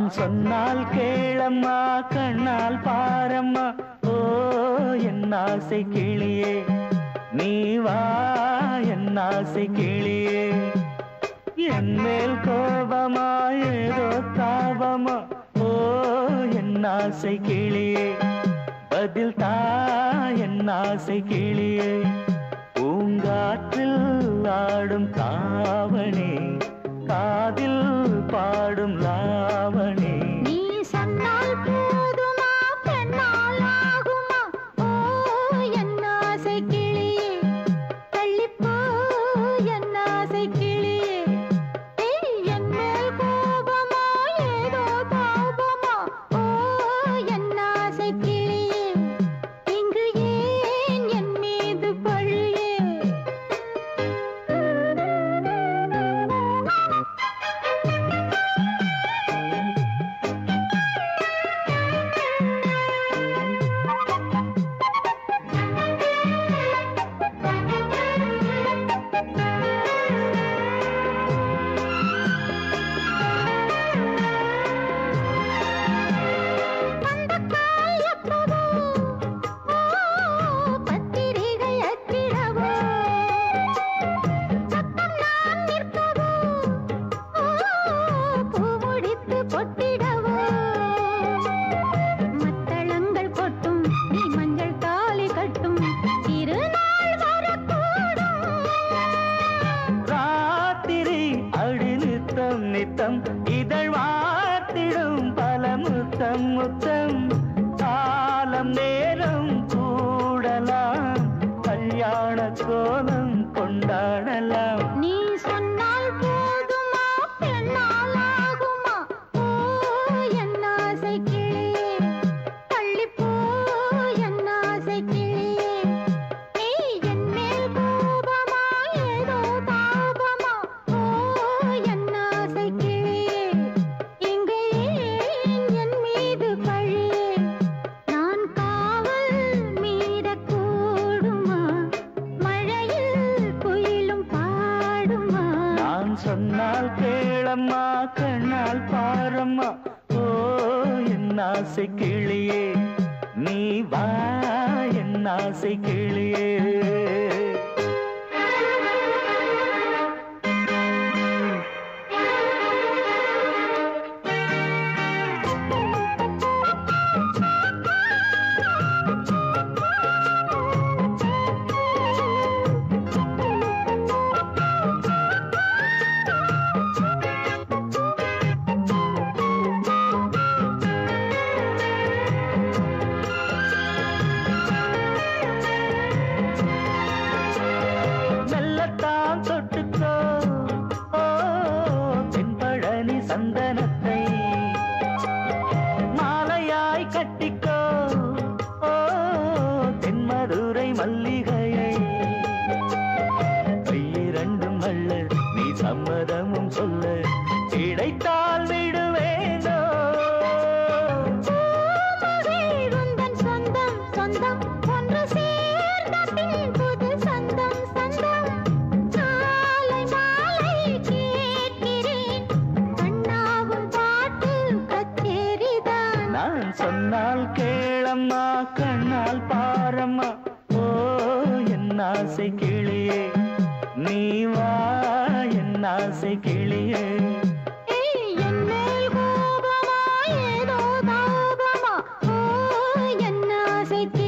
நான் சொன்னால் கேளம்மா கண்ணால் பாரம்மா ஓ என் ஆசை கிளியே நீ வா என் ஆசை கிளியே என் மேல் கோபமா ஏதோ தாபமா ஓ என் ஆசை கிளியே பதில் தா என் ஆசை கிளியே பூங்காற்றில் ஆடும் தாவணி காதில் பாடும் லாவணி நீ சொன்னால் போதுமா பெண்ணால் ஆகுமா ஓ என் ஆசை கிளியே தள்ளிப்போ என் ஆசை கிளியே ஏய், என் மேல் கோபமா ஏதோ தாபமா ஓ என் ஆசை கிளியே இங்கு ஏன் என் மீது பழியே பந்தக்கால் எப்பவோ, ஓ, பத்திரிகை அச்சிடவோ, சத்தம் நான் நிற்கவோ, ஓ, பூ முடித்து பொட்டிடவோ. மத்தளங்கள் கொட்டும், நீ மஞ்சள் தாலி கட்டும், திருநாள் வரக்கூடும். ராத்திரி அடி நித்தம் நித்தம் இதழ் வாத்திடும் பல முத்தம் முத்தம் காலம் நேரம் கூடலாம் கல்யாண கோலம் கொண்டாடலாம் நீ சொன்னால் போதுமா பெண்ணால் ஆகுமா ஓ என் ஆசை கிளியே தள்ளிப்போ என் ஆசை கிளியே நீ என் மேல் கோபமா ஏதோ தாபமா ஓ என் ஆசை கிளியே இங்கே ஏன் என் மீது பழியே நான் காவல் மீறக்கூடுமா மழையில் குயிலும் பாடுமா நான் சொன்னால் கேளம்மா கண்ணால் பாரம்மா ஓ என் ஆசை கிளியே நீ வா என் ஆசை கிளியே மெல்லத்தான் தொட்டுக்கோ ஓ தென்பழனி சந்தனத்தை மாலையாய் கட்டிக்கோ ஓ தென்மதுரை மல்லிகையை கையிரண்டும் அள்ள நீ சம்மதமும் சொல்ல கிடைத்தால் விடுவேனோ பூமகள் உந்தன் சொந்தம் சொந்தம் ஒன்று சேர்ந்த பின் புது சொந்தம் சொந்தம் மாலை மாலை கேட்கிறேன் கண்ணாவும் பாட்டு கச்சேரிதான் நான் சொன்னால் கேளம்மா கண்ணால் பாரம்மா ஓ என் ஆசை கிளியே நீ வா என் ஆசை கிளியே ஏய், என் மேல் கோபமா ஏதோ தாபமா ஓ என் ஆசை